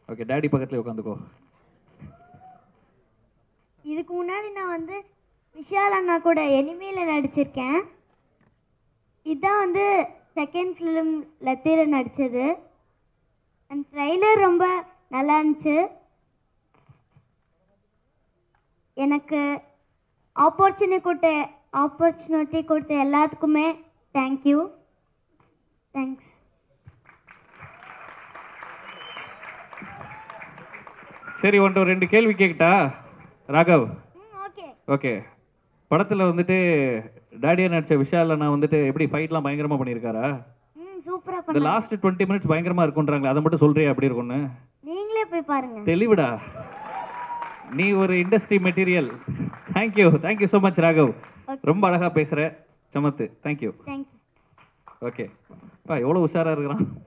okay daddy பக்கத்துல உட்காந்துக்கோ இதுக்கு முன்னாடி நான் வந்து விஷால் அண்ணா கூட எனிமையில் நடிச்சிருக்கேன் இதுதான் வந்து செகண்ட் ஃபிலிம் லத்தீர நடித்தது அந்த ட்ரைலர் ரொம்ப நல்லா இருந்துச்சு எனக்கு ஆப்பர்ச்சுனிட்டி கொடுத்த ஆப்பர்ச்சுனிட்டி கொடுத்த எல்லாத்துக்குமே தேங்க்யூ தேங்க்ஸ் சரி ஒன்று ஒரு ரெண்டு கேள்வி கேட்கட்டா ராகவ் ம் ஓகே ஓகே படத்தில் வந்துட்டு டேடியா நடிச்ச விஷால் நான் வந்துட்டு எப்படி ஃபைட்லாம் பயங்கரமாக பண்ணியிருக்காரா ம் சூப்பராக இந்த பண்ண லாஸ்ட் டுவெண்ட்டி மினிட்ஸ் பயங்கரமாக இருக்குன்றாங்களே அதை மட்டும் சொல்றியா அப்படி இருக்கும்னு நீங்களே போய் பாருங்க தெளிவுடா நீ ஒரு industry material thank you thank you so much Raghav ரொம்ப அழகாக பேசுகிற சமத்து தேங்க்யூ தேங்க்யூ ஓகே பா எவ்வளோ உஷாராக இருக்கிறான்